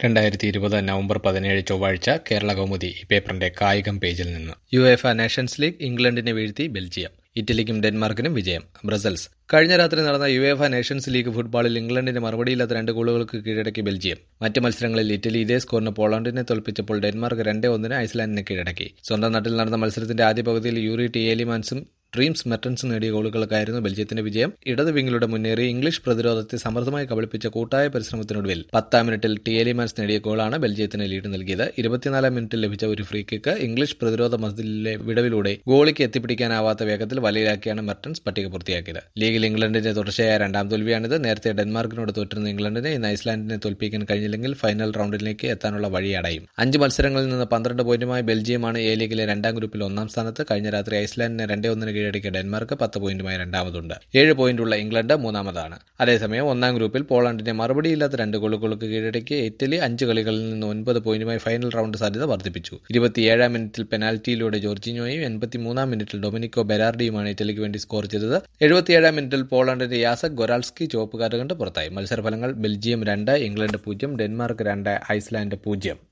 രണ്ടായിരത്തി ഇരുപത് നവംബർ പതിനേഴ് ചൊവ്വാഴ്ച കേരള കൗമുദി ഈ പേപ്പറിന്റെ കായികം പേജിൽ നിന്ന് യു എഫ് നേഷൻസ് ലീഗ് ഇംഗ്ലണ്ടിനെ വീഴ്ത്തി ബെൽജിയം ഇറ്റലിക്കും ഡെൻമാർക്കിനും വിജയം ബ്രസൽസ് കഴിഞ്ഞ രാത്രി നടന്ന യുവേഫ നേഷൻസ് ലീഗ് ഫുട്ബോളിൽ ഇംഗ്ലണ്ടിന് മറുപടിയില്ലാത്ത രണ്ട് ഗോളുകൾക്ക് കീഴടക്കി ബെൽജിയം മറ്റ് മത്സരങ്ങളിൽ ഇറ്റലി ഇതേ സ്കോറിന് പോളണ്ടിനെ തോൽപ്പിച്ചപ്പോൾ ഡെൻമാർക്ക് രണ്ടേ ഒന്നിന് ഐസ്ലാൻഡിനെ കീഴടക്കി സ്വന്തം നാട്ടിൽ നടന്ന മത്സരത്തിന്റെ ആദ്യ പകുതിയിൽ യൂറി ടിയേലിമാൻസും ഡ്രീംസ് മെർട്ടൻസ് നേടിയ ഗോളുകൾക്കായിരുന്നു ബെൽജിയത്തിന്റെ വിജയം ഇടത് വിങ്ങിലൂടെ മുന്നേറി ഇംഗ്ലീഷ് പ്രതിരോധത്തെ സമർത്ഥമായി കബളിപ്പിച്ച കൂട്ടായ പരിശ്രമത്തിനൊടുവിൽ പത്താം മിനിറ്റിൽ ടിയേലിമാൻസ് നേടിയ ഗോളാണ് ബെൽജിയത്തിന് ലീഡ് നൽകിയത് ഇരുപത്തിനാലാം മിനിറ്റിൽ ലഭിച്ച ഒരു ഫ്രീ കിക്ക് ഇംഗ്ലീഷ് പ്രതിരോധ മതിലിലെ വിടവിലൂടെ ഗോളിക്ക് എത്തിപ്പിടിക്കാനാവാത്ത വേഗത്തിൽ വലയിലാക്കിയാണ് മെർട്ടൻസ് പട്ടിക പൂർത്തിയാക്കിയത് ലീഗിൽ ഇംഗ്ലണ്ടിന്റെ തുടർച്ചയായ രണ്ടാം തോൽവിയാണിത് നേരത്തെ ഡെൻമാർക്കിനോട് തോറ്റിരുന്ന ഇംഗ്ലണ്ടിനെ ഇന്ന് ഐസ്ലാൻഡിനെ തോൽപ്പിക്കാൻ കഴിഞ്ഞില്ലെങ്കിൽ ഫൈനൽ റൗണ്ടിലേക്ക് എത്താനുള്ള വഴി അടയും അഞ്ച് മത്സരങ്ങളിൽ നിന്ന് പന്ത്രണ്ട് പോയിന്റുമായി ബെൽജിയമാണ് എ ലീഗിലെ രണ്ടാം ഗ്രൂപ്പിൽ ഒന്നാം സ്ഥാനത്ത് കഴിഞ്ഞ രാത്രി ഐസ്ലാൻഡിനെ രണ്ടേ ഒന്നിന് കീഴടക്കിയ ഡെൻമാർക്ക് പത്ത് പോയിന്റുമായി രണ്ടാമതുണ്ട് ഏഴ് പോയിന്റുള്ള ഇംഗ്ലണ്ട് മൂന്നാമതാണ് അതേസമയം ഒന്നാം ഗ്രൂപ്പിൽ പോളണ്ടിനെ മറുപടിയില്ലാത്ത രണ്ട് ഗോളുകൾക്ക് കീഴടക്കിയ ഇറ്റലി അഞ്ച് കളികളിൽ നിന്ന് ഒൻപത് പോയിന്റുമായി ഫൈനൽ റൗണ്ട് സാധ്യത വർദ്ധിപ്പിച്ചു ഇരുപത്തിയേഴാം മിനിറ്റിൽ പെനാൽറ്റിയിലൂടെ ജോർജിനോയും എൺപത്തിമൂന്നാം മിനിറ്റിൽ ഡൊമിനിക്കോ ബെരാർഡിയുമാണ് ഇറ്റലിക്ക് വേണ്ടി സ്കോർ ചെയ്തത് എഴുപത്തിയേഴാം മിനിറ്റിൽ പോളണ്ടിന്റെ യാസക് ഗൊറാൾസ്കി ചുവപ്പ് കാർഡ് കണ്ട് പുറത്തായി മത്സരഫലങ്ങൾ ബെൽജിയം രണ്ട് ഇംഗ്ലണ്ട് പൂജ്യം ഡെൻമാർക്ക് രണ്ട് ഐസ്ലാൻഡ് പൂജ്യം